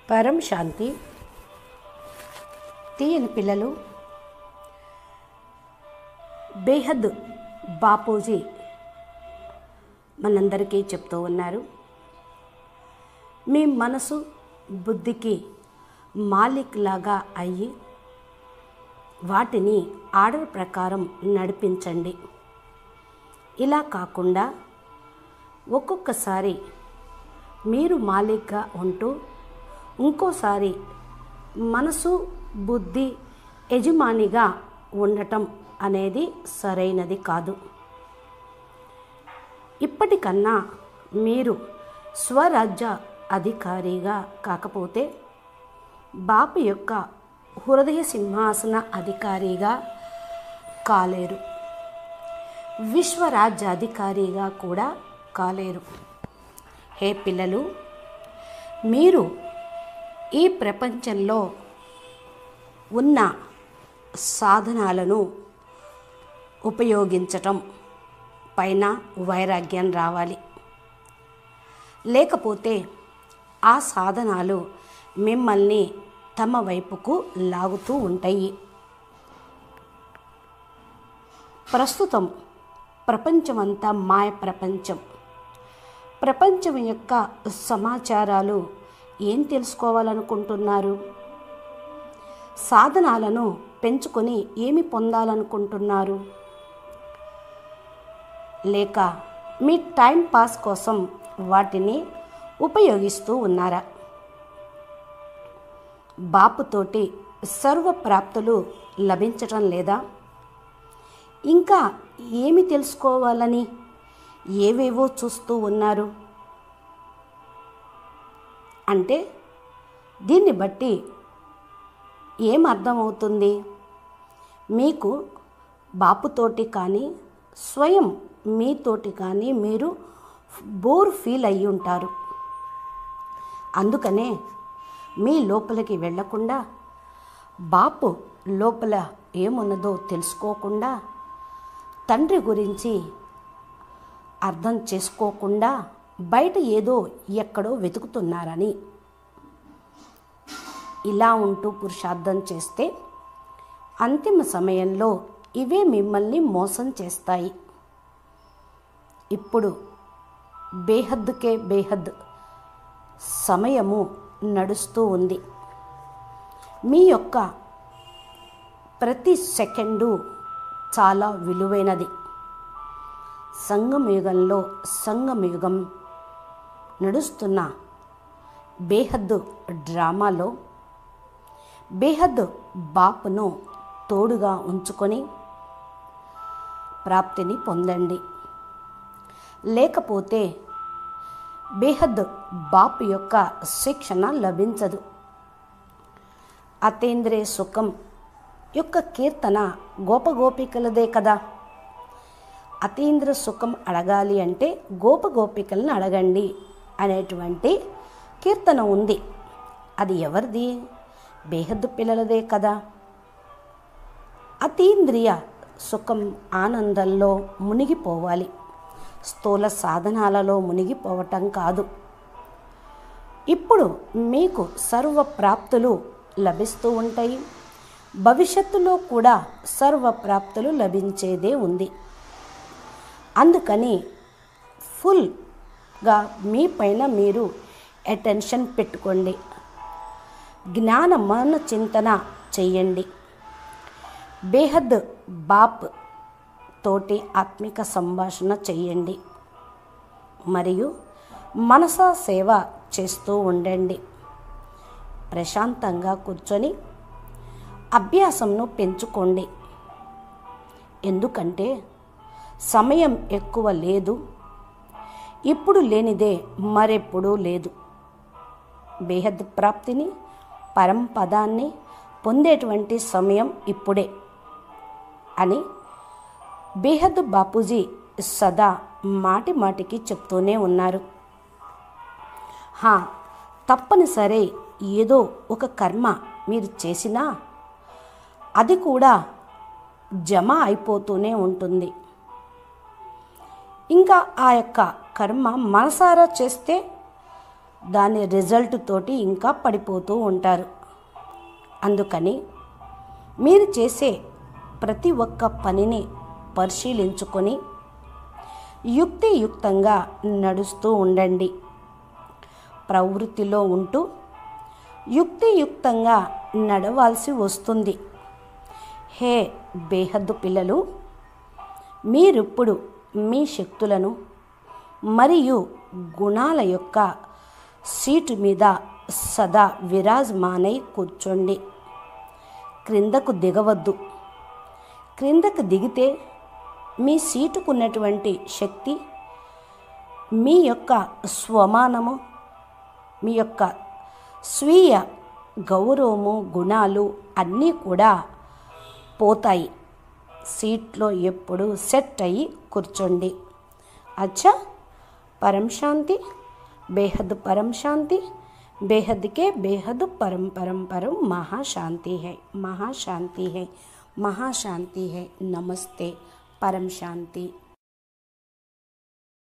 పరం శాంతి తీయని పిల్లలు బేహద్ బాపూజీ మనందరికీ చెప్తూ ఉన్నారు మీ మనసు బుద్ధికి మాలిక్ లాగా అయ్యి వాటిని ఆర్డర్ ప్రకారం నడిపించండి ఇలా కాకుండా ఒక్కొక్కసారి మీరు మాలిక్గా ఉంటూ ఇంకోసారి మనసు బుద్ధి యజమానిగా ఉండటం అనేది సరైనది కాదు ఇప్పటికన్నా మీరు స్వరాజ్య అధికారిగా కాకపోతే బాపు యొక్క హృదయ సింహాసన అధికారిగా కాలేరు విశ్వరాజ్యాధికారిగా కూడా కాలేరు హే పిల్లలు మీరు ఈ ప్రపంచంలో ఉన్న సాధనాలను ఉపయోగించటం పైన వైరాగ్యం రావాలి లేకపోతే ఆ సాధనాలు మిమ్మల్ని తమ వైపుకు లాగుతూ ఉంటాయి ప్రస్తుతం ప్రపంచమంతా మాయ ప్రపంచం ప్రపంచం యొక్క సమాచారాలు ఏం తెలుసుకోవాలనుకుంటున్నారు సాధనాలను పెంచుకొని ఏమి పొందాలనుకుంటున్నారు లేక మీ టైం పాస్ కోసం వాటిని ఉపయోగిస్తూ ఉన్నారా బాపుతోటి సర్వ ప్రాప్తులు లభించటం లేదా ఇంకా ఏమి తెలుసుకోవాలని ఏవేవో చూస్తూ ఉన్నారు అంటే దీన్ని బట్టి ఏం అర్థమవుతుంది మీకు బాపుతోటి కానీ స్వయం మీతోటి కానీ మీరు బోర్ ఫీల్ అయ్యి ఉంటారు అందుకనే మీ లోపలికి వెళ్ళకుండా బాపు లోపల ఏమున్నదో తెలుసుకోకుండా తండ్రి గురించి అర్థం చేసుకోకుండా బయట ఏదో ఎక్కడో వెతుకుతున్నారని ఇలా ఉంటూ పురుషార్థం చేస్తే అంతిమ సమయంలో ఇవే మిమ్మల్ని మోసం చేస్తాయి ఇప్పుడు బేహద్దుకే బేహద్ సమయము నడుస్తూ ఉంది మీ యొక్క ప్రతి సెకండు చాలా విలువైనది సంగమయుగంలో సంగమయుగం నడుస్తున్న బేహద్దు డ్రామాలో బేహద్ బాపును తోడుగా ఉంచుకొని ప్రాప్తిని పొందండి లేకపోతే బేహద్ బాపు యొక్క శిక్షణ లభించదు అతేంద్రియ సుఖం యొక్క కీర్తన గోపగోపికలదే కదా అతీంద్ర సుఖం అడగాలి అంటే గోపగోపికలను అడగండి అనేటువంటి కీర్తన ఉంది అది ఎవరిది బేహద్దు పిల్లలదే కదా అతీంద్రియ సుఖం ఆనందంలో మునిగిపోవాలి స్థూల సాధనాలలో మునిగిపోవటం కాదు ఇప్పుడు మీకు సర్వ ప్రాప్తులు లభిస్తూ ఉంటాయి భవిష్యత్తులో కూడా సర్వ ప్రాప్తులు లభించేదే ఉంది అందుకని ఫుల్గా మీ పైన మీరు అటెన్షన్ పెట్టుకోండి జ్ఞాన మన చింతన చెయ్యండి బేహద్ బాప్ తోటి ఆత్మిక సంభాషణ చెయ్యండి మరియు మనసా సేవ చేస్తూ ఉండండి ప్రశాంతంగా కూర్చొని అభ్యాసంను పెంచుకోండి ఎందుకంటే సమయం ఎక్కువ లేదు ఇప్పుడు లేనిదే మరెప్పుడూ లేదు బేహద్ ప్రాప్తిని పరంపదాన్ని పొందేటువంటి సమయం ఇప్పుడే అని బేహద్ బాపూజీ సదా మాటి మాటికి చెప్తూనే ఉన్నారు హా తప్పనిసరి ఏదో ఒక కర్మ మీరు చేసినా అది కూడా జమ అయిపోతూనే ఉంటుంది ఇంకా ఆ యొక్క కర్మ మనసారా చేస్తే దాని రిజల్ట్ తోటి ఇంకా పడిపోతూ ఉంటారు అందుకని మీరు చేసే ప్రతి ఒక్క పనిని పరిశీలించుకొని యుక్తియుక్తంగా నడుస్తూ ఉండండి ప్రవృత్తిలో ఉంటూ యుక్తియుక్తంగా నడవాల్సి వస్తుంది హే బేహద్దు పిల్లలు మీరిప్పుడు మీ శక్తులను మరియు గుణాల యొక్క సీటు మీద సదా విరాజమానై కూర్చోండి క్రిందకు దిగవద్దు క్రిందకు దిగితే మీ సీటుకున్నటువంటి శక్తి మీ యొక్క స్వమానము మీ యొక్క స్వీయ గౌరవము గుణాలు అన్నీ కూడా పోతాయి సీట్లో ఎప్పుడు సెట్ అయ్యి కూర్చోండి అచ్చా పరం శాంతి బేహద్ పరం శాంతి बेहद के बेहद परम परम परम महाशांति है महाशांति है महाशांति है नमस्ते परम शांति